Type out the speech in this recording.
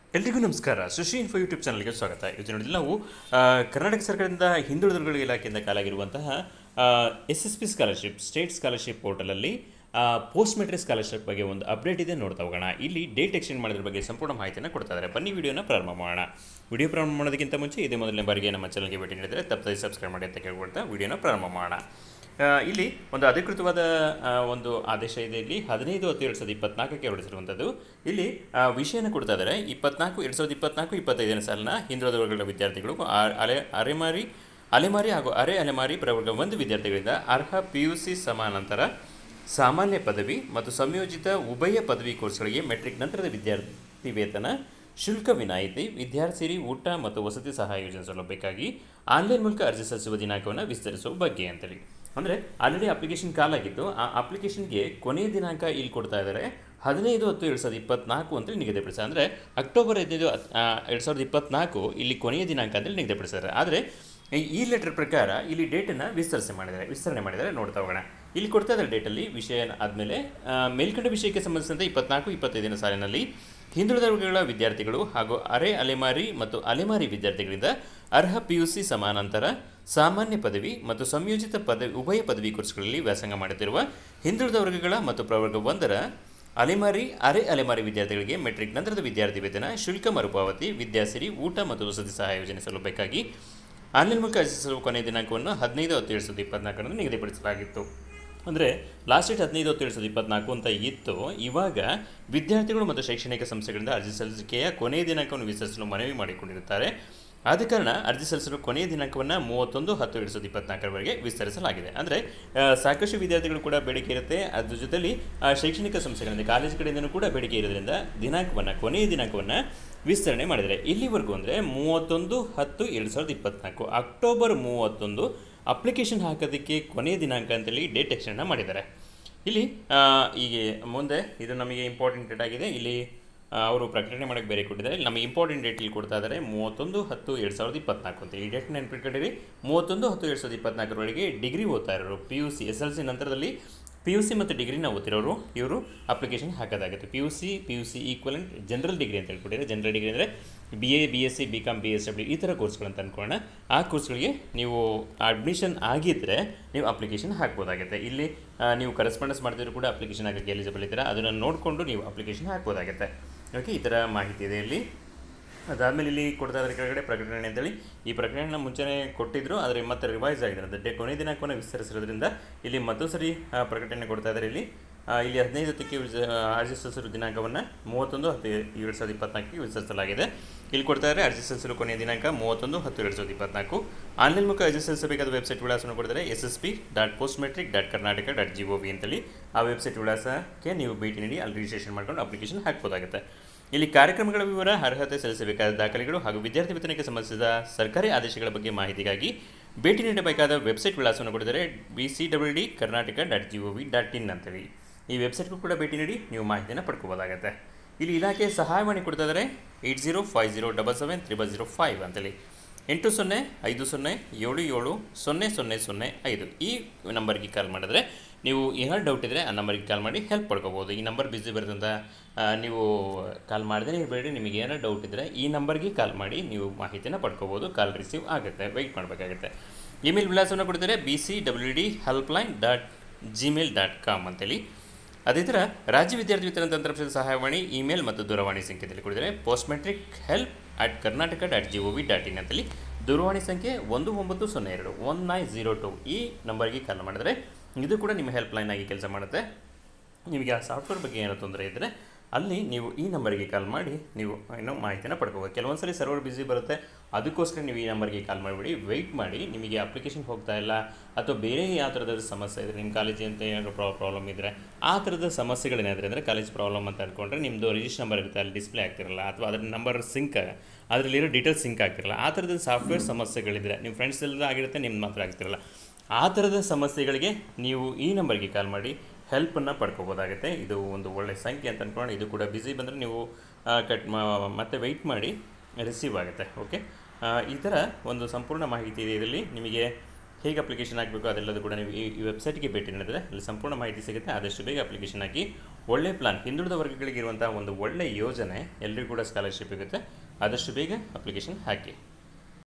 ಎಲ್ರಿಗೂ ನಮಸ್ಕಾರ ಸುಶಿ info YouTube ಚಾನಲ್ಗೆ ಸ್ವಾಗತ ಇವತ್ತು ನೋಡಿದ್ರೆ ನಾವು ಆ, ಕರ್ನಾಟಕ ಸರ್ಕಾರದಿಂದ ಹಿಂದುಳಿದ ಇಲಾಖೆಯಿಂದ ಕಾಲಾಗಿರುವಂತಹ S S P scholarship state scholarship ಪೋರ್ಟಲಲ್ಲಿ ಪೋಸ್ಟ್ ಮೆಟ್ರಿಕ್ ಸ್ಕಾಲರ್ಶಿಪ್ ಬಗ್ಗೆ ಒಂದು ಅಪ್ಡೇಟ್ ಇದೆ ನೋಡ್ತಾ ಹೋಗೋಣ ಇಲ್ಲಿ ಡೇಟ್ ಎಕ್ಸ್ಟೆಂಡ್ ಮಾಡೋದ್ರ ಬಗ್ಗೆ ಸಂಪೂರ್ಣ ಮಾಹಿತಿಯನ್ನು ಕೊಡ್ತಾ ಇದ್ದಾರೆ ಬನ್ನಿ ವಿಡಿಯೋನ ಪ್ರಾರಂಭ ಮಾಡೋಣ ವಿಡಿಯೋ ಪ್ರಾರಂಭ ಮಾಡೋದಕ್ಕಿಂತ ಮುಂಚೆ ಇದೇ ಮೊದಲನೇ ಬಾರಿಗೆ ನಮ್ಮ ಚಾನಲ್ಗೆ ಭೇಟಿ ನೀಡಿದರೆ ತಪ್ಪದೇ ಸಬ್ಸ್ಕ್ರೈಬ್ ಮಾಡಿ ಅಂತ ಕೇಳ್ಕೊಳ್ತಾ ವಿಡಿಯೋನ ಪ್ರಾರಂಭ ಮಾಡೋಣ ಆ, ಇಲ್ಲಿ ಒಂದು ಅಧಿಕೃತವಾದ ಆ, ಒಂದು ಆದೇಶ ಇದೆ ಇಲ್ಲಿ ಹದಿನೈದು ಹತ್ತು ಎರಡು ಸಾವಿರದ ಇಪ್ಪತ್ನಾಲ್ಕಕ್ಕೆ ಹೊರಡಿಸಿರುವಂಥದ್ದು ಇಲ್ಲಿ ಆ, ವಿಷಯನ ಕೊಡ್ತಾ ಇದ್ದಾರೆ ಇಪ್ಪತ್ನಾಲ್ಕು ಎರಡು ಸಾವಿರದ ಇಪ್ಪತ್ನಾಲ್ಕು ಇಪ್ಪತ್ತೈದನೇ ಸಾಲಿನ ಹಿಂದುಳಿದ ವರ್ಗಗಳ ವಿದ್ಯಾರ್ಥಿಗಳು ಆ- ಅಲೆ ಅಲೆಮಾರಿ ಅಲೆಮಾರಿ ಹಾಗೂ ಅರೆ ಅಲೆಮಾರಿ ಪ್ರವರ್ಗ ಒಂದು ವಿದ್ಯಾರ್ಥಿಗಳಿಂದ ಅರ್ಹ ಪಿ ಯು ಸಿ ಸಮಾನಾಂತರ ಸಾಮಾನ್ಯ ಪದವಿ ಮತ್ತು ಸಂಯೋಜಿತ ಉಭಯ ಪದವಿ ಕೋರ್ಸ್ಗಳಿಗೆ ಮೆಟ್ರಿಕ್ ನಂತರದ ವಿದ್ಯಾರ್ಥಿ ವೇತನ ಶುಲ್ಕ ವಿನಾಯಿತಿ ವಿದ್ಯಾರ್ಥಿ ಊಟ ಮತ್ತು ವಸತಿ ಸಹಾಯ ಯೋಜನೆ ಸೌಲಭ್ಯಕ್ಕಾಗಿ ಆನ್ಲೈನ್ ಮೂಲಕ ಅರ್ಜಿ ಸಲ್ಲಿಸುವ ದಿನಾಂಕವನ್ನು ವಿಸ್ತರಿಸುವ ಬಗ್ಗೆ ಅಂತೇಳಿ ಅಂದರೆ ಆಲ್ರೆಡಿ ಅಪ್ಲಿಕೇಶನ್ ಕಾಲಾಗಿತ್ತು ಆ ಅಪ್ಲಿಕೇಶನ್ಗೆ ಕೊನೆಯ ದಿನಾಂಕ ಇಲ್ಲಿ ಕೊಡ್ತಾ ಇದ್ದಾರೆ ಹದಿನೈದು ಹತ್ತು ಎರಡು ಸಾವಿರದ ಇಪ್ಪತ್ನಾಲ್ಕು ಅಂತೇಳಿ ನಿಗದಿಪಡಿಸಿದ್ದಾರೆ ಅಂದರೆ ಅಕ್ಟೋಬರ್ ಹದಿನೈದು ಎರಡು ಸಾವಿರದ ಇಪ್ಪತ್ನಾಲ್ಕು ಇಲ್ಲಿ ಕೊನೆಯ ದಿನಾಂಕ ಅಂತೇಳಿ ನಿಗದಿಪಡಿಸಿದ್ದಾರೆ ಆದರೆ ಈ- ಈ ಲೆಟರ್ ಪ್ರಕಾರ ಇಲ್ಲಿ ಡೇಟನ್ನು ವಿಸ್ತರಿಸಿ ಮಾಡಿದ್ದಾರೆ ವಿಸ್ತರಣೆ ಮಾಡಿದ್ದಾರೆ ನೋಡ್ತಾ ಹೋಗೋಣ ಇಲ್ಲಿ ಕೊಡ್ತಾ ಇದ್ದಾರೆ ಡೇಟಲ್ಲಿ ವಿಷಯ ಆದಮೇಲೆ ಮೇಲ್ಕಂಡ ವಿಷಯಕ್ಕೆ ಸಂಬಂಧಿಸಿದಂತೆ ಇಪ್ಪತ್ನಾಲ್ಕು ಇಪ್ಪತ್ತೈದನೇ ಸಾಲಿನಲ್ಲಿ ಹಿಂದುಳಿದ ವರ್ಗಗಳ ವಿದ್ಯಾರ್ಥಿಗಳು ಹಾಗೂ ಅರೆ ಅಲೆಮಾರಿ ಮತ್ತು ಅಲೆಮಾರಿ ವಿದ್ಯಾರ್ಥಿಗಳಿಂದ ಅರ್ಹ ಪಿ ಯು ಸಿ ಸಮಾನಾಂತರ ಸಾಮಾನ್ಯ ಪದವಿ ಮತ್ತು ಸಂಯೋಜಿತ ಪದವಿ ಉಭಯ ಪದವಿ ಕೋರ್ಸ್ಗಳಲ್ಲಿ ವ್ಯಾಸಂಗ ಮಾಡುತ್ತಿರುವ ಹಿಂದುಳಿದ ವರ್ಗಗಳ ಮತ್ತು ಪ್ರವರ್ಗ ಒಂದರ ಅಲೆಮಾರಿ ಅರೆ ಅಲೆಮಾರಿ ವಿದ್ಯಾರ್ಥಿಗಳಿಗೆ ಮೆಟ್ರಿಕ್ ನಂತರದ ವಿದ್ಯಾರ್ಥಿ ವೇತನ ಶುಲ್ಕ ಮರುಪಾವತಿ ವಿದ್ಯಾಸಿರಿ ಊಟ ಮತ್ತು ವಸತಿ ಸಹಾಯ ಯೋಜನೆ ಸೌಲಭ್ಯಕ್ಕಾಗಿ ಆನ್ಲೈನ್ ಮೂಲಕ ಅರ್ಜಿ ಸಲ್ಲಿಸುವ ಕೊನೆಯ ದಿನಾಂಕವನ್ನು ಹದಿನೈದು ಹತ್ತು ಎರಡು ಸಾವಿರದ ಇಪ್ಪತ್ನಾಲ್ಕರಂದು ನಿಗದಿಪಡಿಸಲಾಗಿತ್ತು ಅಂದರೆ ಲಾಸ್ಟ್ ಡೇಟ್ ಹದಿನೈದು ಹತ್ತು ಎರಡು ಸಾವಿರದ ಇಪ್ಪತ್ನಾಲ್ಕು ಅಂತ ಇತ್ತು ಇವಾಗ ವಿದ್ಯಾರ್ಥಿಗಳು ಮತ್ತು ಶೈಕ್ಷಣಿಕ ಸಂಸ್ಥೆಗಳಿಂದ ಅರ್ಜಿ ಸಲ್ಲಿಕೆಯ ಕೊನೆಯ ದಿನಾಂಕವನ್ನು ವಿಸ್ತರಿಸಲು ಮನವಿ ಮಾಡಿಕೊಂಡಿರುತ್ತಾರೆ ಆದ ಕಾರಣ ಅರ್ಜಿ ಸಲ್ಲಿಸಲು ಕೊನೆಯ ದಿನಾಂಕವನ್ನು ಮೂವತ್ತೊಂದು ಹತ್ತು ಎರಡು ಸಾವಿರದ ಇಪ್ಪತ್ನಾಲ್ಕರವರೆಗೆ ವಿಸ್ತರಿಸಲಾಗಿದೆ ಅಂದರೆ ಆ, ಸಾಕಷ್ಟು ವಿದ್ಯಾರ್ಥಿಗಳು ಕೂಡ ಬೇಡಿಕೆ ಇರುತ್ತೆ ಅದ್ರ ಜೊತೆಲಿ ಆ, ಶೈಕ್ಷಣಿಕ ಸಂಸ್ಥೆಗಳಿಂದ ಕಾಲೇಜ್ ಕಡೆಯಿಂದನೂ ಕೂಡ ಬೇಡಿಕೆ ಇರೋದ್ರಿಂದ ದಿನಾಂಕವನ್ನು ಕೊನೆಯ ದಿನಾಂಕವನ್ನು ವಿಸ್ತರಣೆ ಮಾಡಿದ್ದಾರೆ ಇಲ್ಲಿವರೆಗೂ ಅಂದರೆ ಮೂವತ್ತೊಂದು ಹತ್ತು ಎರಡು ಸಾವಿರದ ಇಪ್ಪತ್ನಾಲ್ಕು ಅಕ್ಟೋಬರ್ ಮೂವತ್ತೊಂದು ಅಪ್ಲಿಕೇಶನ್ ಹಾಕೋದಕ್ಕೆ ಕೊನೆಯ ದಿನಾಂಕ ಅಂತೇಳಿ ಡೇಟ್ ಎಕ್ಸ್ಟೆಂಡ್ನ ಮಾಡಿದ್ದಾರೆ ಇಲ್ಲಿ ಆ, ಈಗ ಮುಂದೆ ಇದು ನಮಗೆ ಇಂಪಾರ್ಟೆಂಟ್ ಡೇಟ್ ಆಗಿದೆ ಇಲ್ಲಿ ಆ, ಅವರು ಪ್ರಕಟಣೆ ಮಾಡೋಕ್ಕೆ ಬೇರೆ ಕೊಟ್ಟಿದ್ದಾರೆ ಇಲ್ಲಿ ನಮಗೆ ಇಂಪಾರ್ಟೆಂಟ್ ಡೇಟ್ ಇಲ್ಲಿ ಕೊಡ್ತಾ ಇದ್ದಾರೆ ಮೂವತ್ತೊಂದು ಹತ್ತು ಎರಡು ಸಾವಿರದ ಇಪ್ಪತ್ನಾಲ್ಕು ಅಂತ ಈ ಡೇಟ್ ನೆನ್ಪಿಟ್ಕೊಂಡಿರಿ ಮೂವತ್ತೊಂದು ಹತ್ತು ಎರಡು ಸಾವಿರದ ಇಪ್ಪತ್ನಾಲ್ಕರವರೆಗೆ ಡಿಗ್ರಿ ಓದ್ತಾ ಇರೋರು P U C S L C ನಂತರದಲ್ಲಿ ಪಿ ಯು ಸಿ ಮತ್ತು ಡಿಗ್ರಿನ ಓದ್ತಿರೋರು ಇವರು ಅಪ್ಲಿಕೇಶನ್ ಹಾಕೋದಾಗುತ್ತೆ P U C P U C equivalent general degree ಅಂತ ಹೇಳ್ಕೊಟ್ಟಿದ್ದಾರೆ ಜನರಲ್ ಡಿಗ್ರಿ ಅಂದರೆ B A B S C B com B S W ಈ ಥರ ಕೋರ್ಸ್ಗಳಂತ ಅಂದ್ಕೊಳ್ಳೋಣ ಆ ಕೋರ್ಸ್ಗಳಿಗೆ ನೀವು ಅಡ್ಮಿಷನ್ ಆಗಿದ್ದರೆ ನೀವು ಅಪ್ಲಿಕೇಶನ್ ಹಾಕ್ಬೋದಾಗುತ್ತೆ ಇಲ್ಲಿ ಆ, ನೀವು ಕರೆಸ್ಪಾಂಡೆನ್ಸ್ ಮಾಡಿದ್ರು ಕೂಡ ಅಪ್ಲಿಕೇಶನ್ ಹಾಕೋಕ್ಕೆ ಎಲಿಜಿಬಲ್ ಇದ್ದೀರಾ ಅದನ್ನು ನೋಡಿಕೊಂಡು ನೀವು ಅಪ್ಲಿಕೇಶನ್ ಹಾಕ್ಬೋದಾಗುತ್ತೆ ಓಕೆ ಈ ಥರ ಮಾಹಿತಿ ಇದೆ ಇಲ್ಲಿ ಅದಾದಮೇಲೆ ಇಲ್ಲಿ ಕೊಡ್ತಾ ಇದ್ದಾರೆ ಕೆಳಗಡೆ ಪ್ರಕಟಣೆ ಅಂತೇಳಿ ಈ ಪ್ರಕಟಣೆನ ಮುಂಚೆನೇ ಕೊಟ್ಟಿದ್ರು ಆದರೆ ಮತ್ತೆ ರಿವೈಸ್ ಆಗಿದೆ ಅಂದರೆ ಡೇ ಕೊನೆ ದಿನಾಂಕವನ್ನು ವಿಸ್ತರಿಸಿರೋದ್ರಿಂದ ಇಲ್ಲಿ ಮತ್ತೊಂದು ಸರಿ ಆ, ಪ್ರಕಟಣೆ ಕೊಡ್ತಾ ಇದ್ದಾರೆ ಇಲ್ಲಿ ಆ, ಇಲ್ಲಿ ಹದಿನೈದು ಹತ್ತಕ್ಕೆ ವಿಜ- ಅರ್ಜಿ ಸಲ್ಲಿಸಿರೋ ದಿನಾಂಕವನ್ನು ಮೂವತ್ತೊಂದು ಹತ್ತು ಎರಡು ಸಾವಿರದ ಇಪ್ಪತ್ನಾಲ್ಕಕ್ಕೆ ವಿಸ್ತರಿಸಲಾಗಿದೆ ಇಲ್ಲಿ ಕೊಡ್ತಾ ಇದ್ದಾರೆ ಅರ್ಜಿ ಸಲ್ಲಿಸಲು ಕೊನೆಯ ದಿನಾಂಕ ಮೂವತ್ತೊಂದು ಹತ್ತು ಎರಡು ಸಾವಿರದ ಇಪ್ಪತ್ನಾಲ್ಕು ಆನ್ಲೈನ್ ಮೂಲಕ ಅರ್ಜಿ ಸಲ್ಲಿಸಬೇಕಾದ ವೆಬ್ಸೈಟ್ ವಿಳಾಸವನ್ನು ಕೊಡ್ತಾರೆ S S P dot post matric dot Karnataka dot G O V ಅಂತೇಳಿ ಆ ವೆಬ್ಸೈಟ್ ವಿಳಾಸಕ್ಕೆ ನೀವು ಭೇಟಿ ನೀಡಿ ಅಲ್ಲಿ ರಿಜಿಸ್ಟ್ರೇಷನ್ ಮಾಡ್ಕೊಂಡು ಅಪ್ಲಿಕೇಶನ್ ಹಾಕ್ಬೋದಾಗುತ್ತೆ ಇಲ್ಲಿ ಕಾರ್ಯಕ್ರಮಗಳ ವಿವರ ಅರ್ಹತೆ ಸಲ್ಲಿಸಬೇಕಾದ ದಾಖಲೆಗಳು ಹಾಗೂ ವಿದ್ಯಾರ್ಥಿ ವೇತನಕ್ಕೆ ಸಂಬಂಧಿಸಿದ ಸರ್ಕಾರಿ ಆದೇಶಗಳ ಬಗ್ಗೆ ಮಾಹಿತಿಗಾಗಿ ಭೇಟಿ ನೀಡಬೇಕಾದ ವೆಬ್ಸೈಟ್ ವಿಳಾಸವನ್ನು ಕೊಡಿದರೆ B C W D Karnataka dot G O V dot in ಅಂತೇಳಿ ಈ ವೆಬ್ಸೈಟ್ಗೂ ಕೂಡ ಭೇಟಿ ನೀಡಿ ನೀವು ಮಾಹಿತಿಯನ್ನು ಪಡ್ಕೋಬೋದಾಗುತ್ತೆ ಇಲ್ಲಿ ಇಲಾಖೆ ಸಹಾಯವಾಣಿ ಕೊಡ್ತಾ ಇದ್ದಾರೆ eight zero five zero double seven triple zero five ಅಂತೇಳಿ ಎಂಟು ಸೊನ್ನೆ ಐದು ಸೊನ್ನೆ ಏಳು ಏಳು ಸೊನ್ನೆ ಸೊನ್ನೆ ಸೊನ್ನೆ ಐದು ಈ ನಂಬರ್ಗೆ ಕಾಲ್ ಮಾಡಿದ್ರೆ ನೀವು ಏನಾದ್ರು ಡೌಟ್ ಇದ್ದರೆ ಆ ನಂಬರ್ಗೆ ಕಾಲ್ ಮಾಡಿ ಹೆಲ್ಪ್ ಪಡ್ಕೋಬೋದು ಈ ನಂಬರ್ ಬಿಸಿ ಬರ್ತಂತ ಆ, ನೀವು ಕಾಲ್ ಮಾಡದೇ ಇರಬೇಡಿ ನಿಮಗೆ ಏನಾರು ಡೌಟ್ ಇದ್ದರೆ ಈ ನಂಬರ್ಗೆ ಕಾಲ್ ಮಾಡಿ ನೀವು ಮಾಹಿತಿನ ಪಡ್ಕೋಬೋದು ಕಾಲ್ ರಿಸೀವ್ ಆಗುತ್ತೆ ವೆಯ್ಟ್ ಮಾಡಬೇಕಾಗುತ್ತೆ ಇಮೇಲ್ ವಿಳಾಸವನ್ನು ಕೊಡ್ತಾರೆ B C W D helpline dot Gmail dot com ಅಂತೇಳಿ ಅದೇ ಥರ ರಾಜ್ಯ ವಿದ್ಯಾರ್ಥಿ ವಿತರಣ ತಂತ್ರಾಂಶದ ಸಹಾಯವಾಣಿ ಇಮೇಲ್ ಮತ್ತು ದೂರವಾಣಿ ಸಂಖ್ಯೆಯಲ್ಲಿ ಕೊಡಿದರೆ post matric help at Karnataka dot G O V dot in ಅಂತೇಳಿ ದೂರವಾಣಿ ಸಂಖ್ಯೆ ಒಂದು ಒಂಬತ್ತು ಸೊನ್ನೆ ಎರಡು ಒನ್ ನೈನ್ ಜೀರೋ ಟು ಈ ನಂಬರ್ಗೆ ಕಾಲ್ ಮಾಡಿದ್ರೆ ಇದು ಕೂಡ ನಿಮ್ಮ ಹೆಲ್ಪ್ ಲೈನ್ ಆಗಿ ಕೆಲಸ ಮಾಡುತ್ತೆ ನಿಮಗೆ ಆ ಸಾಫ್ಟ್ವೇರ್ ಬಗ್ಗೆ ಏನೋ ತೊಂದರೆ ಇದ್ದರೆ ಅಲ್ಲಿ ನೀವು ಈ ನಂಬರ್ಗೆ ಕಾಲ್ ಮಾಡಿ ನೀವು ಏನೋ ಮಾಹಿತಿನ ಪಡ್ಕೋಬೋದು ಕೆಲವೊಂದು ಸರಿ ಸರ್ವರ್ ಬಿಸಿ ಬರುತ್ತೆ ಅದಕ್ಕೋಸ್ಕರ ನೀವು ಈ ನಂಬರ್ಗೆ ಕಾಲ್ ಮಾಡಿಬಿಡಿ ವೆಯ್ಟ್ ಮಾಡಿ ನಿಮಗೆ ಅಪ್ಲಿಕೇಶನ್ ಹೋಗ್ತಾ ಇಲ್ಲ ಅಥವಾ ಬೇರೆ ಯಾವ ಥರದ ಸಮಸ್ಯೆ ಇದ್ದರೆ ನಿಮ್ಮ ಕಾಲೇಜ್ ಅಂತ ಏನಾದರೂ ಪ್ರಾಬ್ಲಮ್ ಇದ್ದರೆ ಆ ಥರದ ಸಮಸ್ಯೆಗಳೇನಾದರೆ ಅಂದರೆ ಕಾಲೇಜ್ ಪ್ರಾಬ್ಲಮ್ ಅಂತ ಅಂದ್ಕೊಂಡ್ರೆ ನಿಮ್ಮದು ರಿಜಿಸ್ಟರ್ ನಂಬರ್ ಇರುತ್ತೆ ಅಲ್ಲಿ ಡಿಸ್ಪ್ಲೇ ಆಗ್ತಿರಲ್ಲ ಅಥವಾ ಅದರ ನಂಬರ್ ಸಿಂಕ್ ಅದರಲ್ಲಿರೋ ಡೀಟೇಲ್ಸ್ ಸಿಂಕ್ ಆಗ್ತಿರಲ್ಲ ಆ ಥರದ ಸಾಫ್ಟ್ವೇರ್ ಸಮಸ್ಯೆಗಳಿದ್ರೆ ನಿಮ್ಮ ಫ್ರೆಂಡ್ಸ್ ಎಲ್ಲ ಆಗಿರುತ್ತೆ ನಿಮ್ಮ ಮಾತ್ರ ಆಗ್ತಿರಲ್ಲ ಆ ಥರದ ಸಮಸ್ಯೆಗಳಿಗೆ ನೀವು ಈ ನಂಬರ್ಗೆ ಕಾಲ್ ಮಾಡಿ ಹೆಲ್ಪನ್ನು ಪಡ್ಕೋಬೋದಾಗುತ್ತೆ ಇದು ಒಂದು ಒಳ್ಳೆಯ ಸಂಖ್ಯೆ ಅಂತ ಅಂದ್ಕೊಂಡು ಇದು ಕೂಡ ಬ್ಯುಸಿ ಬಂದರೆ ನೀವು ಆ, ಕಟ್ ಮಾ- ಮತ್ತೆ ವೆಯ್ಟ್ ಮಾಡಿ ರಿಸೀವ್ ಆಗುತ್ತೆ ಓಕೆ ಆ, ಈ ಥರ ಒಂದು ಸಂಪೂರ್ಣ ಮಾಹಿತಿ ಇದೆ ಇದರಲ್ಲಿ ನಿಮಗೆ ಹೇಗೆ ಅಪ್ಲಿಕೇಶನ್ ಹಾಕಬೇಕು ಅದೆಲ್ಲದು ಕೂಡ ನೀವು ಈ ಈ ವೆಬ್ಸೈಟ್ಗೆ ಭೇಟಿ ನೀಡಿದರೆ ಅಲ್ಲಿ ಸಂಪೂರ್ಣ ಮಾಹಿತಿ ಸಿಗುತ್ತೆ ಆದಷ್ಟು ಬೇಗ ಅಪ್ಲಿಕೇಶನ್ ಹಾಕಿ ಒಳ್ಳೆ ಪ್ಲಾನ್ ಹಿಂದುಳಿದ ವರ್ಗಗಳಿಗೆ ಇರುವಂಥ ಒಂದು ಒಳ್ಳೆ ಯೋಜನೆ ಎಲ್ಲರಿಗೂ ಕೂಡ ಸ್ಕಾಲರ್ಶಿಪ್ ಸಿಗುತ್ತೆ ಆದಷ್ಟು ಬೇಗ ಅಪ್ಲಿಕೇಶನ್ ಹಾಕಿ